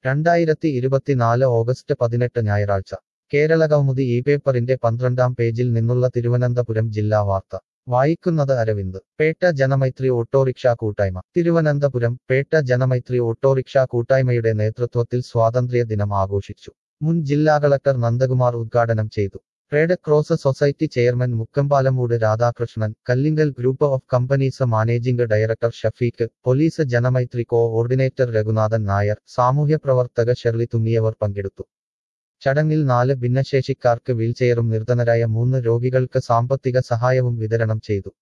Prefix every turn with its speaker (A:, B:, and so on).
A: രണ്ടായിരത്തി ഇരുപത്തിനാല് ഓഗസ്റ്റ് പതിനെട്ട് ഞായറാഴ്ച കേരളകൗമുദി ഈ പേപ്പറിന്റെ പന്ത്രണ്ടാം പേജിൽ നിന്നുള്ള തിരുവനന്തപുരം ജില്ലാ വാർത്ത വായിക്കുന്നത് അരവിന്ദ് പേട്ട ജനമൈത്രി ഓട്ടോറിക്ഷ കൂട്ടായ്മ തിരുവനന്തപുരം പേട്ട ജനമൈത്രി ഓട്ടോറിക്ഷ കൂട്ടായ്മയുടെ നേതൃത്വത്തിൽ സ്വാതന്ത്ര്യ ദിനം ആഘോഷിച്ചു മുൻ ജില്ലാ കളക്ടർ നന്ദകുമാർ ഉദ്ഘാടനം ചെയ്തു red cross society chairman Mukkampalamoodu Radhakrishnan Kallingal group of companies managing director Shafeeq police Janamaithri coordinator Raghunathan Nair സാമൂഹ്യ പ്രവർത്തക ഷെർലി തുടങ്ങിയവർ പങ്കെടുത്തു ചടങ്ങിൽ നാല് ഭിന്നശേഷിക്കാർക്ക് വീൽചെയറും നിർധനരായ മൂന്ന് രോഗികൾക്ക് സാമ്പത്തിക സഹായവും വിതരണം ചെയ്തു